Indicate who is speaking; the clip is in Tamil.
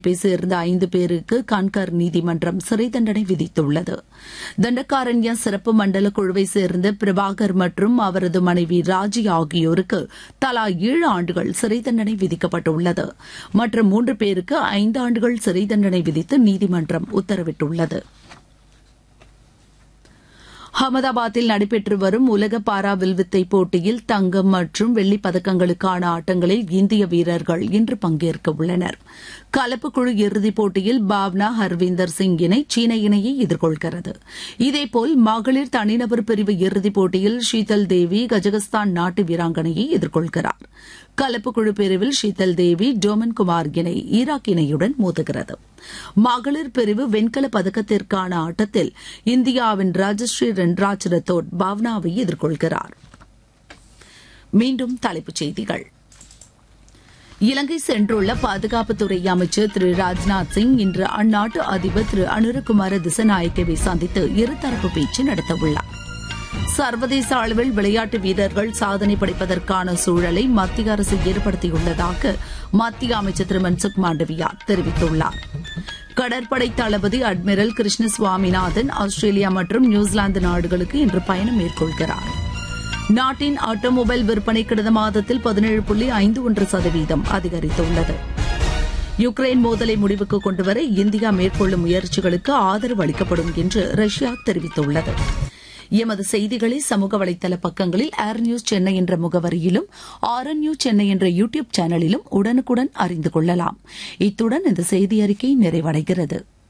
Speaker 1: சேர்ந்த ஐந்து பேருக்கு கன்கர் நீதிமன்றம் சிறை தண்டனை விதித்துள்ளது தண்டக்காரண்யா சிறப்பு மண்டல குழுவை சேர்ந்த பிரபாகர் மற்றும் அவரது மனைவி ராஜி ஆகியோருக்கு தலா ஏழு ஆண்டுகள் சிறை தண்டனை விதிக்கப்பட்டுள்ளது மற்றும் மூன்று பேருக்கு ஐந்து ஆண்டுகள் சிறை தண்டனை விதித்து நீதிமன்றம் உத்தரவிட்டுள்ளது அகமதாபாத்தில் நடைபெற்று வரும் உலக பாரா வில்வித்தை போட்டியில் தங்கம் மற்றும் வெள்ளிப் பதக்கங்களுக்கான ஆட்டங்களில் இந்திய வீரர்கள் இன்று பங்கேற்க உள்ளனர் கலப்பு குழு இறுதிப் போட்டியில் பாவ்னா ஹர்வீந்தர் சிங் இணை சீன இணையை எதிர்கொள்கிறது இதேபோல் மகளிர் தனிநபர் பிரிவு இறுதிப் போட்டியில் ஷீதல் தேவி கஜகஸ்தான் நாட்டு வீராங்கனையை எதிர்கொள்கிறார் கலப்பு குழு பிரிவில் ஷீதல் தேவி டோமன் குமார் இணை ஈராக் இணையுடன் மோதுகிறது மகளிர் பிரிவு வெண்கல பதக்கத்திற்கான ஆட்டத்தில் இந்தியாவின் ராஜஸ்ரீ ரென்ராஜ் ரத்தோட் பாவ்னாவை எதிர்கொள்கிறார் மீண்டும் தலைப்புச் செய்திகள் இலங்கை சென்றுள்ள பாதுகாப்புத்துறை அமைச்சர் திரு ராஜ்நாத் சிங் இன்று அந்நாட்டு அதிபர் திரு அனுரகுமார திசநாயக்கவை சந்தித்து இருதரப்பு பேச்சு நடத்தவுள்ளார் சர்வதேச அளவில் விளையாட்டு வீரர்கள் சாதனை படைப்பதற்கான சூழலை மத்திய அரசு ஏற்படுத்தியுள்ளதாக மத்திய அமைச்சர் திரு மன்சுக் மாண்டவியா தெரிவித்துள்ளார் கடற்படை தளபதி அட்மிரல் கிருஷ்ண சுவாமிநாதன் ஆஸ்திரேலியா மற்றும் நியூசிலாந்து நாடுகளுக்கு இன்று பயணம் மேற்கொள்கிறார் நாட்டின் ஆட்டோமொபைல் விற்பனை கடந்த மாதத்தில் பதினேழு புள்ளி ஐந்து ஒன்று சதவீதம் அதிகரித்துள்ளது யுக்ரைன் மோதலை முடிவுக்கு கொண்டுவர இந்தியா மேற்கொள்ளும் முயற்சிகளுக்கு ஆதரவு அளிக்கப்படும் என்று ரஷ்யா தெரிவித்துள்ளது எமது செய்திகளை சமூக வலைதள பக்கங்களில் ஏர் நியூஸ் சென்னை என்ற முகவரியிலும் ஆர் என் நியூஸ் சென்னை என்ற யூ டியூப் சேனலிலும் உடனுக்குடன் அறிந்து கொள்ளலாம் இத்துடன் இந்த செய்தி அறிக்கை நிறைவடைகிறது